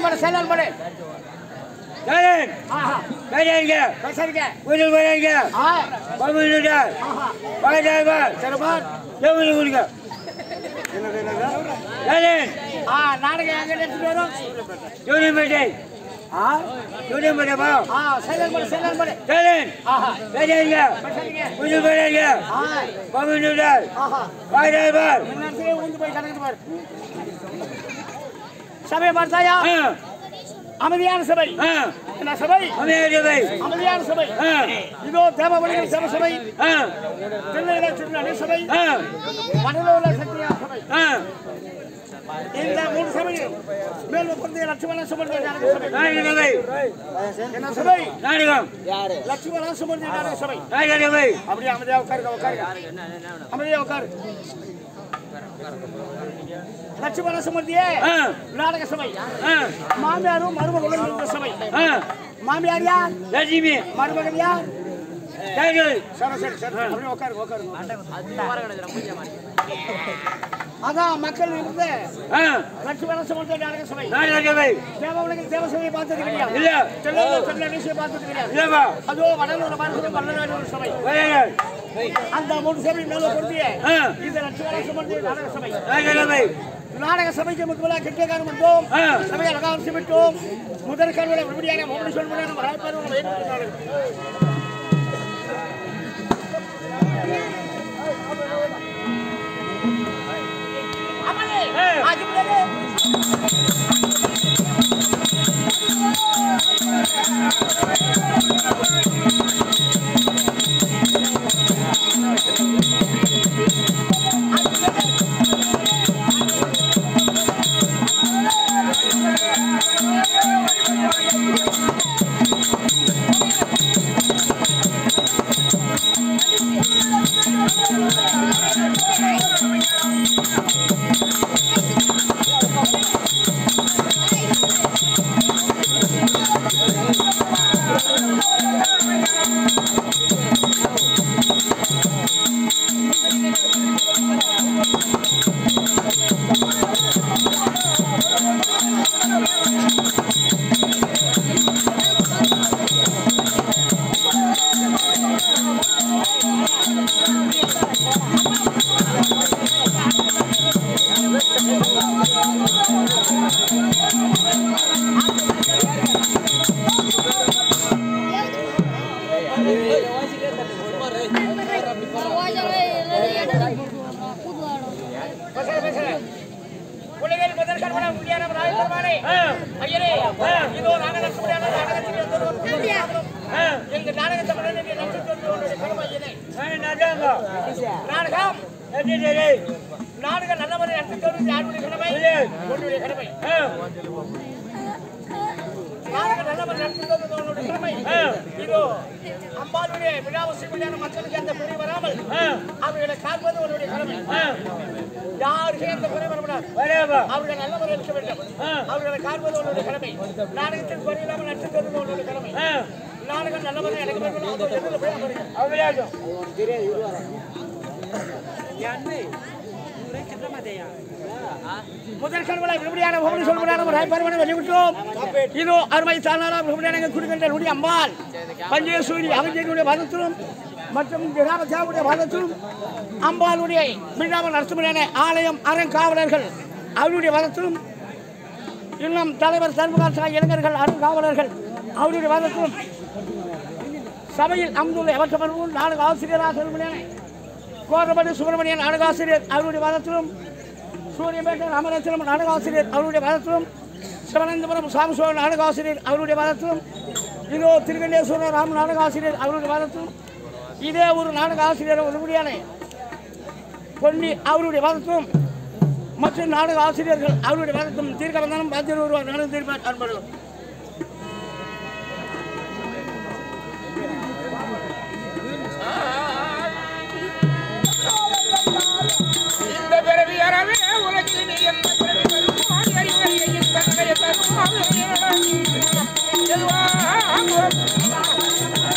போடு செல்லல் போடு ஜெயன் ஆஹா கையாங்க பேசுறீங்க வீட்டில் போயாங்க ஆ பமிழ்நூறு ஆஹா பாய்டாய்பார் சரி பார் ஜெவனி கொடுங்க ஜெயன் ஆ நாடகம் எங்க எடுத்துட்டு வரும் யூனியன்பேட்டை ஆ யூனியன்பேட்டை பா ஆ செல்லல் போடு செல்லல் போடு ஜெயன் ஆஹா கையாங்க பேசுறீங்க வீட்டில் போயாங்க ஆ பமிழ்நூறு ஆஹா பாய்டாய்பார் இந்த நேரத்திலே ஊந்து போய் கணக்கு பாரு சபையை பார்த்தாயா ஆ அமைதியான சபை ஆ என்ன சபை அமையாதவை அமைதியான சபை ஆ இதோ தேவமணிகள் சபை சபை ஆ திருநெல்வேலி திருநெல்வேலி சபை ஆ மணலூர்ல சத்தியா சபை ஆ இந்த மூணு சபையும் மேல் பொருந்திய லட்சுமண சுமந்திர நாடக சபை நாயகவை என்ன சபை நாடகம் லட்சுமண சுமந்திர நாடக சபை நாயகவை அப்படியே அமைதியா உட்காருங்க உட்காருங்க அமைதியா உட்காரு லட்சுமண சுமந்தியே ஆ நாடக சபை ஆ மாமியாரும் மருமகளும் இருந்த சபை ஆ மாமியார் யார் லட்சுமி மருமகன் யார் டைகர் சரி சரி சரி அப்படியே உட்காருங்க உட்காருங்க அதான் மக்கள் இருந்த ஆ லட்சுமண சுமந்திர நாடக சபை நாயகவை தேவனுக்கு தேவ சபையை பார்த்தது கிடையாது இல்ல திருநெல்வேலி திருநெல்வேலியை பார்த்தது கிடையாது இல்லப்பா அதோ வடலூர் மருத்துவம் வல்லநாடு சபை வரையர் அந்த மூணு சபை மேல பொருந்திய ஆ இந்த லட்சுமண சுமந்திர நாடக சபை நாயகவை நாடக சபைக்கு முதல்ல கெட்டியக்காரம் வந்தோம் ஆ. சபையை அலங்காரம் விட்டோம் முதல் கருவில விடுபடியாக மோடி சொல்லுடைய வரப்பெறும் உலகில் முதல் கருவன முடியான ராஜபெருமானே ஐயரே இதோ நாங்கள் லட்சுமணியான நாடகத்தில் வந்திருக்கிறோம். எங்க நாடகத்தை முன்னாடி நட்சத்திரம் உன்னுடைய கடமை ஐயனே. நாடகம் நாடகம் நல்ல முறை நடத்தி தருவது யாருடைய கடமை உன்னுடைய கடமை நாடகம் நல்ல முறை நடத்தி தருவது உன்னுடைய கடமை இதோ அம்பாளுடைய விழாவசி முடியான மக்களுக்கு அந்த குறை வராமல் அவர்களை காப்பது உன்னுடைய கடமை யாருக்கும் எந்த குறை வரக்கூடாது அவர்கள் நல்ல முறையில் இருக்க வேண்டும் அவர்களை காண்பது உங்களுடைய கடமை நாடகத்தில் குறையில்லாமல் நட்டு தருவது உங்களுடைய கடமை நாடகம் நல்ல முறையில் நடக்க வேண்டும் அதோ எதிரில் போய் அமருங்க. முதல் கருவலை விடுபடியான ஓமனி சொல்படியான ஒரு ஐப்பருமனை வெளிவிட்டோம் இதோ அருமை தானாராம் விடுபடியான குடிக்கின்ற நுடி அம்பாள் பஞ்சேஸ்வரி அவஞ்சனுடைய பதத்திலும் மற்றும் கிராமத்தியாவுடைய பதத்திலும் அம்பாளுடைய மின்னாமல் நடத்துமுறையான ஆலயம் அறங்காவலர்கள் அவருடைய பதத்திலும் இன்னும் தலைவர் தர்மகாட்சா இளைஞர்கள் அறங்காவலர்கள் அவருடைய பதத்திலும் சபையில் அங்குள்ள எவற்றமர்வும் நாடக ஆசிரியராக செல்வன கோரமணி சுப்பிரமணியன் நாடகாசிரியர் அவருடைய வாதத்திலும் சூரியம்பேட்டன் அமரத்திலும் நாடகாசிரியர் அவருடைய வாதத்திலும் சிவனந்தபுரம் சாமசோழன் நாடகாசிரியர் அவருடைய வாதத்திலும் இதோ திருகண்டேஸ்வரர் ராம் நாடகாசிரியர் அவருடைய வாதத்திலும் இதே ஒரு நாடக ஆசிரியர் ஒருபடியான பொன்னி அவருடைய வாதத்திலும் மற்றும் நாடக ஆசிரியர்கள் அவருடைய வாதத்திலும் தீர்க்க வந்தாலும் பாத்தியர் ஒருவர் நாடகம் தீர்ப்பார் அன்பர்கள் இந்த பிறவி அறவே உலகில் நீ எந்த பிறவி வருமோ அறிவறிய தன்னை தருமோ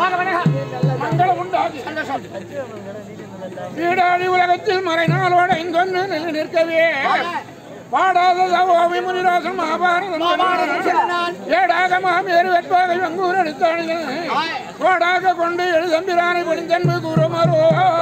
வாங்க வணக்கம் மங்களம் உண்டாகி வீடாடி உலகத்தில் மறைநாளோட இங்கொன்று நின்று நிற்கவே பாடாத தவோமி முனிராசன் மாபாரதம் மகாபாரதம் சொன்னான். ஏடாக மாமேறு வெட்பாகை வங்கூர் அடித்தாணிகள் கோடாக கொண்டு எழுதம்பிரானை படித்தன்பு கூறுமாறோ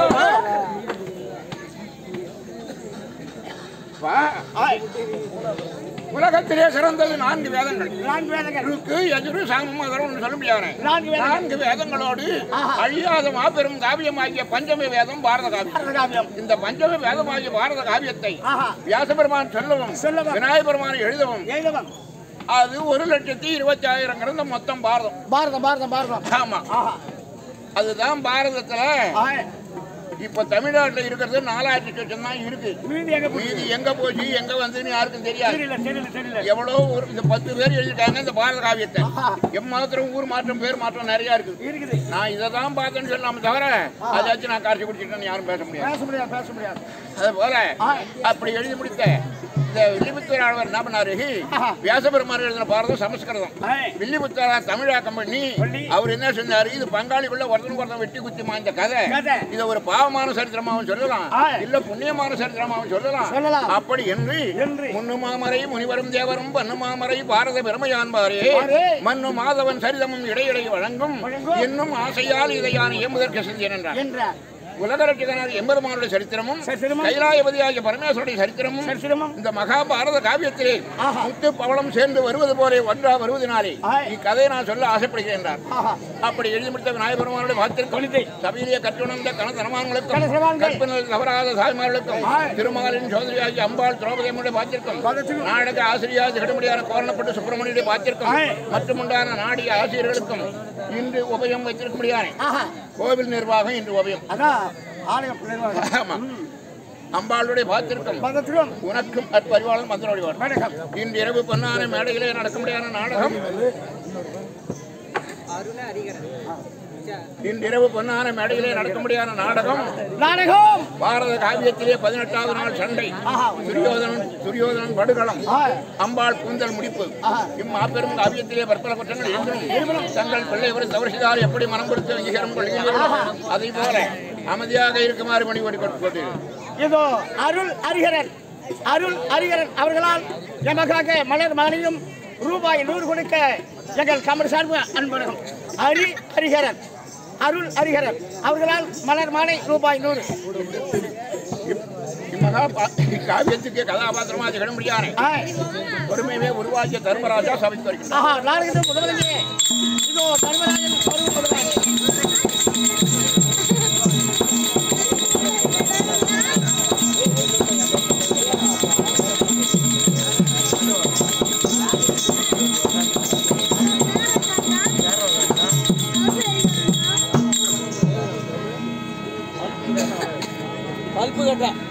உலகத்திலே சிறந்தது நான்கு வேதங்கள் நான்கு வேதங்கள் ருக்கு எதிரு சாமம் அதரும் சொல்ல முடியாது நான்கு வேதங்கள் நான்கு வேதங்களோடு ஆஹா. அழியாத மாபெரும் காவியமாகிய பஞ்சமி வேதம் பாரத காவியம் பாரதகாவியம் இந்த பஞ்சமி வேதமாகிய பாரத காவியத்தை ஆஹா வியாசபெருமான் சொல்லவும் சொல்லவும். விநாயகர் பெருமான் எழுதவும் எழுதவம் அது ஒரு லட்சத்தி இருபத்தி ஆயிரம் கிடந்த மொத்தம் பாரதம் பாரதம் பாரதம் பாரதம் ஆமா ஆஹா அதுதான் பாரதத்துல ஆஹா. இப்ப தமிழ்நாட்டுல இருக்கிறது நாலாயிரத்தி சொச்சம் தான் இருக்கு மீதி எங்க போய் மீதி எங்க போச்சு எங்க வந்துன்னு யாருக்கும் தெரியாது தெரியல தெரியல தெரியல எவ்வளவு ஒரு இந்த பத்து பேர் எழுதிட்டாங்க இந்த பாரத காவியத்தை ஆஹா. எம்மாத்திரம் ஊர் மாற்றம் பேர் மாற்றம் நிறைய இருக்கு இருக்குது நான் இதை தான் பார்த்தேன்னு சொல்லாம தவிர அதாச்சும் நான் காட்சி குடிச்சிட்டேன்னு யாரும் பேச முடியாது பேச முடியாது பேச முடியாது அது போல ஆ. அப்படி எழுதி முடித்த இந்த வில்லிபுத்தூர் ஆழ்வார் என்ன பண்ணாரு ஆஹா. வியாசபெருமான் எழுதின பாரதம் சமஸ்கிருதம் ஆய். வில்லிபுத்தரா தமிழாக்கம் பண்ணி பண்ணி. அவர் என்ன சொன்னாரு இது பங்காளிக்குள்ள ஒருத்தனுக்கு ஒருத்தன் வெட்டி குத்திமா இந்த கதை கதை. இதை ஒரு பாவமான சரித்திரமாவும் சொல்லலாம் ஆய். இல்ல புண்ணியமான சரித்திரமாவும் சொல்லலாம் சொல்லலாம். அப்படி என்று என்று. முன்னு மாமரை முனிவரும் தேவரும் பன்னு மாமரை பாரத பெருமையான்பாரே பாரே. மன்னு மாதவன் சரிதமும் இடையிடை வழங்கும் வழங்கும். என்னும் ஆசையால் இதை யான் எம்புதற்கு செஞ்சேன் என்றார் என்ற உலக ரட்சகனார் எம்பெருமானுடைய சரித்திரமும் சரித்திரமும். கைலாயபதியாகிய பரமேஸ்வருடைய சரித்திரமும் சரித்திரமும் இந்த மகாபாரத காவியத்திலே ஆஹா. முத்து பவளம் சேர்ந்து வருவது போல ஒன்றா வருவதனாலே ஆய். இக்கதையை நான் சொல்ல ஆசைப்படுகிறேன் என்றார். ஆஹா அப்படி எழுதி முடித்த விநாயகபெருமானுடைய பாத்திரத்தில் தொழுதை. சபையிலே கற்றுணர்ந்த கனதனமான்களுக்கும் கனதனமான்கள். கற்பினல் தவறாத தாய்மார்களுக்கும் ஆய். திருமகளின் சோதரியாகிய அம்பாள் திரௌபதியமுடைய பாத்திருக்கும் பாத்திரத்திலும். நாடக ஆசிரியார் திகடுமுடியான கோரணப்பட்டு சுப்பிரமணியுடைய பாத்திருக்கும் ஆய். மற்றும் உண்டான நாடிய ஆசிரியர்களுக்கும் இன்று உபயம் வைத்திருக்க முடியாது ஆஹா கோவில் நிர்வாகம் இன்று உபயம் அதான் ஆலய பிள்ளைங்க ஆமா அம்பாளுடைய பாத்திருக்கும் பதத்திலும் உனக்கும் அற்பறிவாளன் மந்திரோடி வணக்கம் இன்று இரவு பொன்னான மேடையிலே நடக்க முடியாத நாடகம் இன்று இரவு பொன்னான மேடையிலே நடக்க முடியாத நாடகம் நாடகம் பாரத காவியத்திலே பதினெட்டாவது நாள் சண்டை ஆஹா துரியோதனன் துரியோதனன் படுகளம் ஆஹா அம்பாள் கூந்தல் முடிப்பு ஆஹா. இம்மாபெரும் காவியத்திலே பற்பல குற்றங்கள் இருந்தும் தங்கள் பிள்ளை ஒரு தவறுசிதார் எப்படி மனம் கொடுத்து அங்கீகாரம் கொள்கிறீர்களோ அதை போல அமைதியாக இருக்குமாறு மணி ஓடி கொண்டு இதோ அருள் அரிகரன் அருள் அரிகரன் அவர்களால் எமக்காக மலர் மாலையும் ரூபாய் நூறு கொடுக்க எங்கள் கமர் சார்பு அன்பழகம் அரி ஹரிஹரன் அருள் ஹரிஹரன் அவர்களால் மலர் மாலை ரூபாய் நூறு இம்மகா பா- காவியத்துக்கு கதாபாத்திரமாக திகழ முடியாது ஆய். பொறுமையுமே உருவாக்கிய தர்மராஜா சபைக்கு வருகிறார் ஆஹா நாடகத்தின் முதலிலே இதோ தர்மராஜன் பருவம் கொடுக்கிறார் பல்பு கட்ட